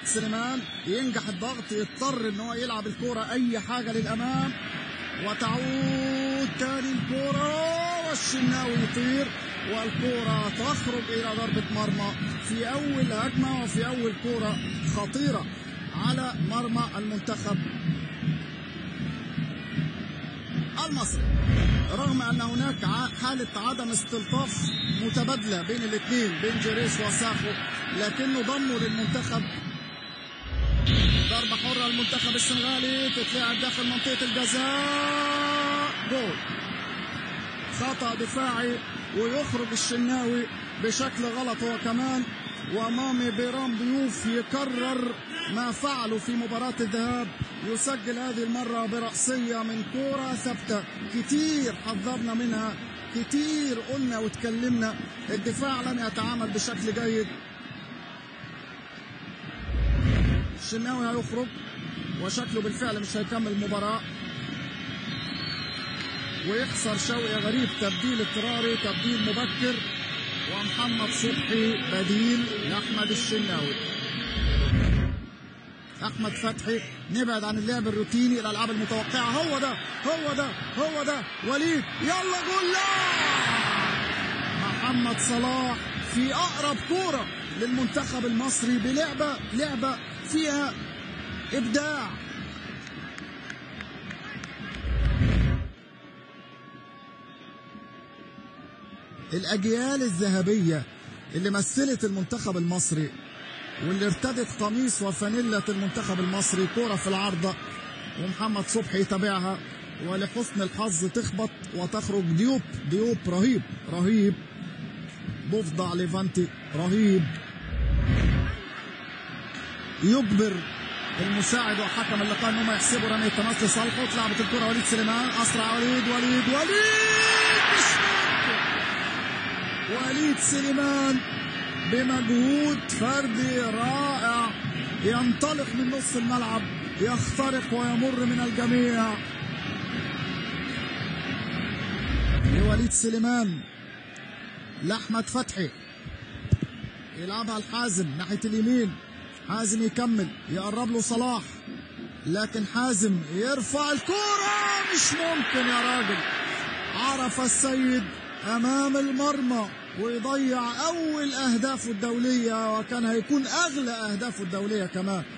سليمان ينجح الضغط يضطر ان هو يلعب الكرة اي حاجة للامام وتعود تاني الكرة والشناوي يطير والكرة تخرج الى ضربة مرمى في اول هجمة وفي اول كرة خطيرة على مرمى المنتخب المصري رغم ان هناك حالة عدم استلطاف متبادلة بين الاثنين بين جريش وساخو لكنه ضموا للمنتخب ضربة حرة المنتخب السنغالي تتلعب داخل منطقة الجزاء جول خطأ دفاعي ويخرج الشناوي بشكل غلط هو كمان ومامي بيرام ضيوف يكرر ما فعلوا في مباراة الذهاب يسجل هذه المرة برأسية من كرة ثابتة كتير حذرنا منها كتير قلنا وتكلمنا الدفاع لم يتعامل بشكل جيد الشناوي هيخرج وشكله بالفعل مش هيكمل المباراة ويخسر شوقي غريب تبديل اضطراري تبديل مبكر ومحمد صبحي بديل لاحمد الشناوي احمد فتحي نبعد عن اللعب الروتيني الالعاب المتوقعه هو ده هو ده هو ده وليد يلا جول لا محمد صلاح في اقرب كوره للمنتخب المصري بلعبه لعبه فيها ابداع الاجيال الذهبيه اللي مثلت المنتخب المصري واللي ارتدت قميص وفانيلة المنتخب المصري كرة في العارضة ومحمد صبحي يتابعها ولحسن الحظ تخبط وتخرج ديوب ديوب رهيب رهيب بفضع ليفانتي رهيب يجبر المساعد وحكم اللقاء ان هم يحسبوا رميه تماس لصالحه اتلعبت الكره وليد سليمان اسرع وليد وليد وليد مش ممكن وليد سليمان بمجهود فردي رائع ينطلق من نص الملعب يخترق ويمر من الجميع لوليد سليمان لاحمد فتحي يلعبها الحازم ناحيه اليمين حازم يكمل يقرب له صلاح لكن حازم يرفع الكرة مش ممكن يا راجل عرف السيد امام المرمى ويضيع اول اهدافه الدوليه وكان هيكون اغلى اهدافه الدوليه كمان